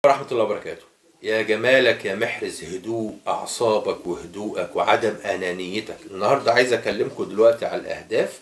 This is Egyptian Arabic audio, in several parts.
ورحمة الله وبركاته يا جمالك يا محرز هدوء أعصابك وهدوءك وعدم أنانيتك النهاردة عايز أكلمكم دلوقتي على الأهداف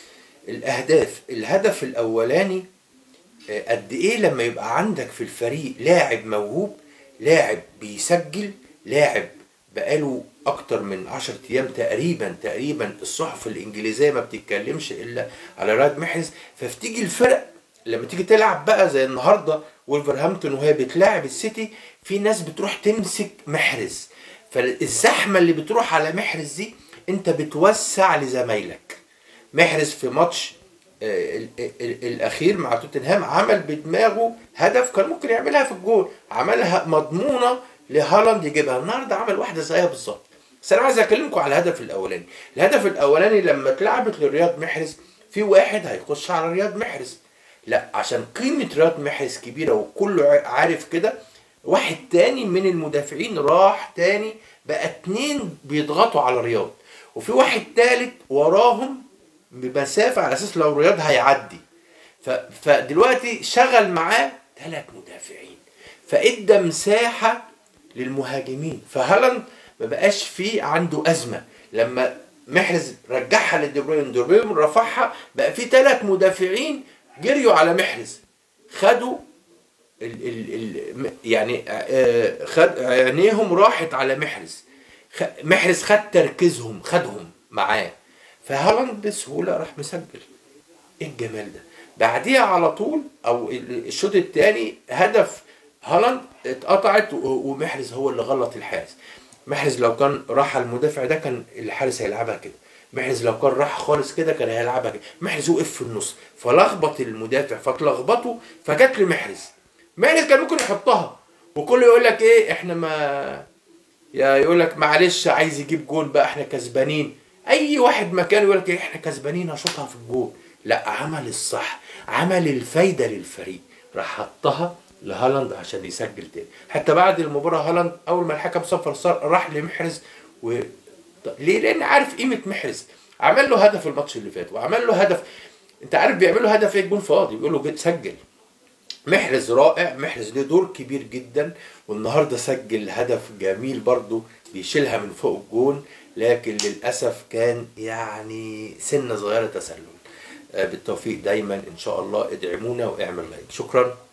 الأهداف الهدف الأولاني آه، قد إيه لما يبقى عندك في الفريق لاعب موهوب لاعب بيسجل لاعب بقاله أكتر من عشرة أيام تقريبا تقريبا الصحف الإنجليزية ما بتتكلمش إلا على رياض محرز فبتيجي الفرق لما تيجي تلعب بقى زي النهارده وولفرهامبتون وهي بتلاعب السيتي في ناس بتروح تمسك محرز فالزحمه اللي بتروح على محرز دي انت بتوسع لزمايلك محرز في ماتش آه، ال- ال- الاخير مع توتنهام عمل بدماغه هدف كان ممكن يعملها في الجول عملها مضمونه لهالاند يجيبها النهارده عمل واحده زيها بالظبط بس انا عايز اكلمكم على الهدف الاولاني الهدف الاولاني لما اتلعبت لرياض محرز في واحد هيخش على رياض محرز لا عشان قيمة رياض محرز كبيرة وكله ع- عارف كده واحد تاني من المدافعين راح تاني بقى اتنين بيضغطوا على رياض وفي واحد تالت وراهم بمسافة على اساس لو رياض هيعدي ف... فدلوقتي شغل معاه ثلاث مدافعين فادى مساحة للمهاجمين فهالاند ما بقاش فيه عنده أزمة لما محرز رجعها لدي بروين دي بروين رفعها بقى في ثلاث مدافعين جريوا على محرز خدوا ال ال ال يعني آه، خد عينيهم راحت على محرز خ- محرز خد تركيزهم خدهم معاه فهالاند بسهوله راح مسجل ايه الجمال ده بعديها على طول او ال- الشوط الثاني هدف هالاند اتقطعت و- ومحرز هو اللي غلط الحارس محرز لو كان راح على المدافع ده كان الحارس هيلعبها كده محرز لو كان راح خالص كده كان هيلعبها كده محرز وقف في النص فلخبط المدافع فتلخبطه فجت لمحرز محرز كان ممكن يحطها وكله يقول لك ايه احنا ما يا يقول لك معلش عايز يجيب جول بقى احنا كسبانين اي واحد مكانه يقول لك إيه احنا كسبانين اشوطها في الجول لا عمل الصح عمل الفايده للفريق راح حطها لهالاند عشان يسجل تاني حتى بعد المباراه هالاند اول ما الحكم صفر صار راح لمحرز و طب ليه لان عارف قيمه محرز عمل له هدف الماتش اللي فات وعمل له هدف انت عارف بيعملوا هدف ايه الجون فاضي بيقول له جيت سجل محرز رائع محرز له دور كبير جدا والنهارده سجل هدف جميل برضه بيشيلها من فوق الجون لكن للاسف كان يعني سنه صغيره تسلل آه، بالتوفيق دايما ان شاء الله ادعمونا واعمل لايك شكرا